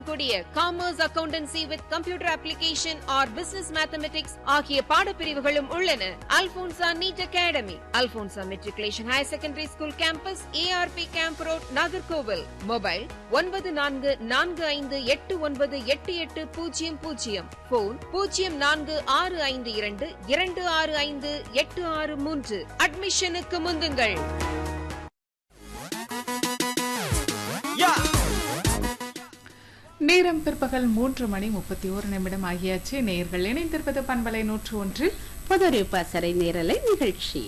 கூடிய commerce accountancy with computer application or business mathematics ஆகிய பாடப்பிரிவுகளும் உள்ளன Alphonsa NEET academy Alphonsa matriculation higher secondary school campus ARP camp road Nagercoil mobile ஒன்பது நான்கு நான்கு ஐந்து எட்டு ஒன்பது எட்டு எட்டு பூஜ்ஜியம் பூஜ்ஜியம் போன் பூஜ்ஜியம் நான்கு ஆறு ஐந்து இரண்டு இரண்டு ஆறு ஐந்து எட்டு ஆறு மூன்று அட்மிஷனுக்கு முந்துங்கள் நேரம் பிற்பகல் மூன்று மணி முப்பத்தி ஓரு நிமிடம் ஆகியாச்சு நேர்கள் இணைந்திருப்பது பண்பலை நூற்று ஒன்று புதரி பசறை நேரலை நிகழ்ச்சி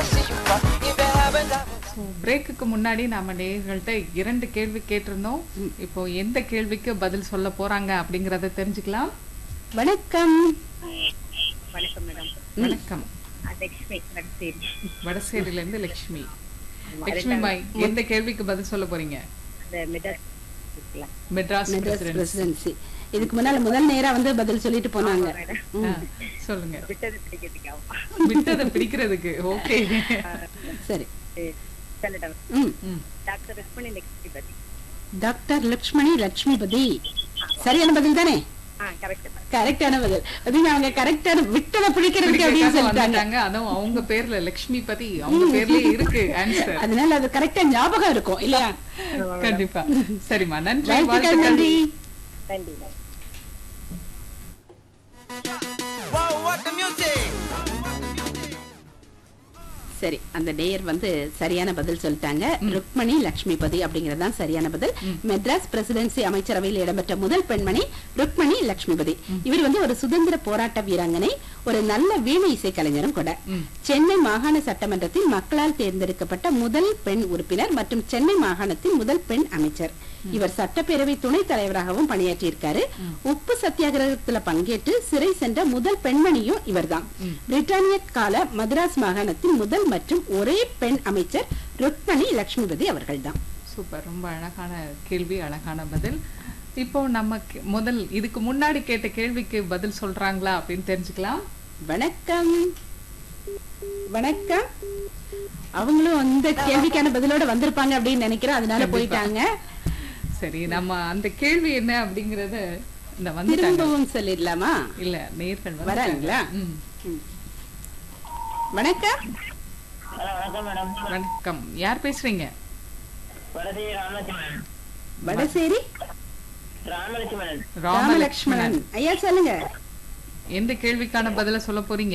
ஸோ பிரேக்குக்கு முன்னாடி நாம நேர்கள்ட்ட இரண்டு கேள்வி கேட்டிருந்தோம் இப்போ எந்த கேள்விக்கு பதில் சொல்ல போறாங்க அப்படிங்கறத தெரிஞ்சுக்கலாம் வணக்கம் வணக்கம் மேடம் வணக்கம் லட்சுமி வடசேரி வடசேரியில இருந்து லட்சுமி லட்சுமி மாய் எந்த கேள்விக்கு பதில் சொல்ல போறீங்க அந்த மெட்ராஸ் இருக்கலாம் மெட்ராஸ் மெட்ராஸ் பிரசிடென்சி. பிரசிடென்சி இதுக்கு முன்னால முதல் நேரா வந்து பதில் சொல்லிட்டு போனாங்க ஆ, சொல்லுங்க விட்டது பிடிக்கிறதுக்காக விட்டதை பிடிக்கிறதுக்கு ஓகே சரி சொல்லடம் ம் டாக்டர் ருக்மணி லட்சுமி பதி டாக்டர் லக்ஷ்மணி லட்சுமிபதி சரியான பதில் தானே ஆ கரெக்ட் கரெக்டான பதில் அது அவங்க கரெக்டான விட்டதை பிடிக்கிறதுக்கு அப்படின்னு சொல்லிட்டாங்க வந்துட்டாங்க அதுவும் அவங்க பேர்ல லக்ஷ்மி பதி அவங்க பேர்லயே இருக்கு ஆன்சர் அதனால அது கரெக்டா ஞாபகம் இருக்கும் இல்லையா கண்டிப்பா சரிம்மா நன்றி வாழ்த்துக்கள் வாழ்த்துக்கள் நன்றி நன்றி ma'am Wow, what the music! சரி அந்த நேயர் வந்து சரியான பதில் சொல்லிட்டாங்க ருக்மணி லட்சுமிபதி அப்படிங்கறது தான் சரியான பதில் மெட்ராஸ் பிரசிடென்சி அமைச்சரவையில் இடம்பெற்ற முதல் பெண்மணி ருக்மணி லட்சுமிபதி இவர் வந்து ஒரு சுதந்திர போராட்ட வீராங்கனை ஒரு நல்ல வீணை இசை கலைஞரும் கூட சென்னை மாகாண சட்டமன்றத்தின் மக்களால் தேர்ந்தெடுக்கப்பட்ட முதல் பெண் உறுப்பினர் மற்றும் சென்னை மாகாணத்தின் முதல் பெண் அமைச்சர் இவர் சட்டப்பேரவை துணைத் தலைவராகவும் பணியாற்றியிருக்காரு உப்பு சத்தியாகிரகத்துல பங்கேற்று சிறை சென்ற முதல் பெண்மணியும் இவர்தான் பிரிட்டானிய கால மദ്രാஸ் மாகாணத்தின் முதல் மற்றும் ஒரே பெண் அமைச்சர் ருக்மணி லட்சுமிபதி அவர்கள்தான் சூப்பர் ரொம்ப அழகான கேள்வி அழகான பதில் இப்போ நம்ம கே- முதல் இதுக்கு முன்னாடி கேட்ட கேள்விக்கு பதில் சொல்றாங்களா அப்படின்னு தெரிஞ்சுக்கலாம் வணக்கம் வணக்கம் அவங்களும் இந்த கேள்விக்கான பதிலோட வந்திருப்பாங்க அப்படின்னு நினைக்கிறேன் அதனால கண்டிப்பா. போயிட்டாங்க சரி நம்ம அந்த கேள்வி என்ன அப்படிங்கறத இந்த வந்துட்டாங்க திரும்பவும் சொல்லிடலாமா இல்ல நேர்கள் வந்துட்டாங்க. வராங்களா? ம். வணக்கம் வணக்கம் மேடம் வணக்கம் யார் பேசுறீங்க வடசேரி ராமலட்சுமணன் வடசேரி ராமலட்சுமணன் ராமலட்சுமணன் ஐயா சொல்லுங்க எந்த கேள்விக்கான பதில சொல்ல போறீங்க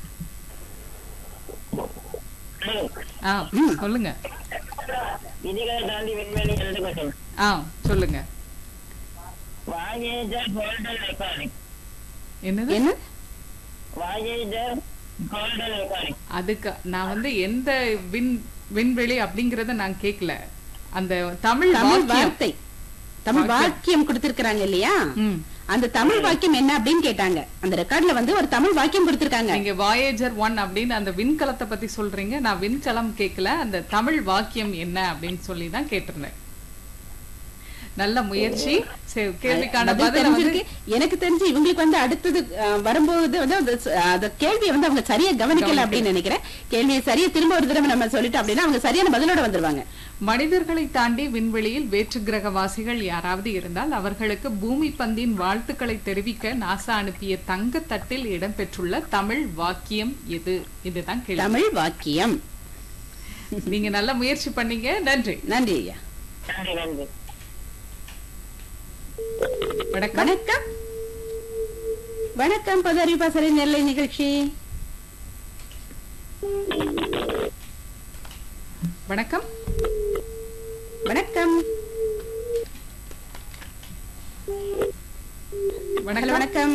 ஆ சொல்லுங்க விதிகளை தாண்டி விண்வெளி எழுது கொஸ்டின் ஆ சொல்லுங்க வாயேஜர் கோல்டன் ரெக்கார்டிங் என்னது என்ன வாயேஜர் கோல்டன் ரெக்கார்டிங் அதுக்கு நான் வந்து எந்த விண் விண்வெளி அப்படிங்கறத நான் கேக்கல அந்த தமிழ் தமிழ் வாக்கியம் வார்த்தை தமிழ் வாக்கியம் கொடுத்திருக்காங்க இல்லையா ம். அந்த தமிழ் வாக்கியம் என்ன அப்படின்னு கேட்டாங்க அந்த ரெக்கார்ட்ல வந்து ஒரு தமிழ் வாக்கியம் கொடுத்திருக்காங்க நீங்க வாயேஜர் ஒன் அப்படின்னு அந்த விண்கலத்தை பத்தி சொல்றீங்க நான் விண்கலம் கேட்கல அந்த தமிழ் வாக்கியம் என்ன அப்படின்னு சொல்லி தான் கேட்டிருந்தேன் நல்ல முயற்சி சரி கேள்விக்கான பதில் பதில வந்து தெரிஞ்சிருக்கு எனக்கு தெரிஞ்சு இவங்களுக்கு வந்து அடுத்தது அஹ், வரும்போது வந்து அந்த ச- அந்த கேள்வியை வந்து அவங்க சரியா கவனிக்கல அப்படின்னு நினைக்கிறேன் கேள்வியை சரியா திரும்ப ஒரு தடவை நம்ம சொல்லிட்டோம் அப்படின்னா அவங்க சரியான பதிலோட வந்துருவாங்க மனிதர்களை தாண்டி விண்வெளியில் வேற்று கிரகவாசிகள் யாராவது இருந்தால் அவர்களுக்கு பூமி பந்தின் வாழ்த்துக்களை தெரிவிக்க நாசா அனுப்பிய தங்க தட்டில் இடம்பெற்றுள்ள தமிழ் வாக்கியம் எது இதுதான் கேள்வி தமிழ் வாக்கியம் நீங்க நல்ல முயற்சி பண்ணீங்க நன்றி நன்றி ஐயா நன்றி நன்றி வணக்கம் வணக்கம் வணக்கம் பதறி பசறை நெல்லை நிகழ்ச்சி வணக்கம் வணக்கம் ஹலோ வணக்கம் வணக்கம்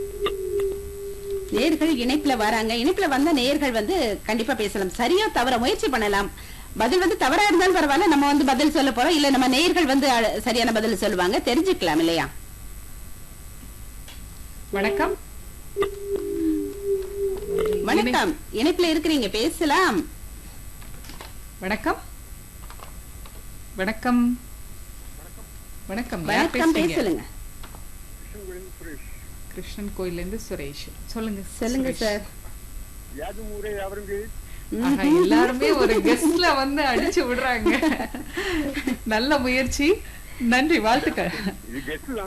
நேர்கள் இணைப்புல வராங்க இணைப்புல வந்த நேர்கள் வந்து கண்டிப்பா பேசலாம் சரியா தவற முயற்சி பண்ணலாம் பதில் வந்து தவறா இருந்தாலும் பரவாயில்ல நம்ம வந்து பதில் சொல்ல போறோம் இல்ல நம்ம நேர்கள் வந்து அ- சரியான பதில் சொல்லுவாங்க தெரிஞ்சுக்கலாம் இல்லையா வணக்கம் வணக்கம் இணைப்புல இருக்கிறீங்க பேசலாம் வணக்கம் வணக்கம் வணக்கம் யார் வணக்கம் பேசுறீங்க பேசலுங்க கிருஷ்ணன் கோயில்ல இருந்து சுரேஷ் சொல்லுங்க சொல்லுங்க சுரேஷ். சார் யாதும் ஊரே அவருக்கு ஆஹா, எல்லாருமே ஒரு கெஸ்ட்ல வந்து அடிச்சு விடுறாங்க நல்ல முயற்சி நன்றி வாழ்த்துக்கள் இது கெஸ்ட்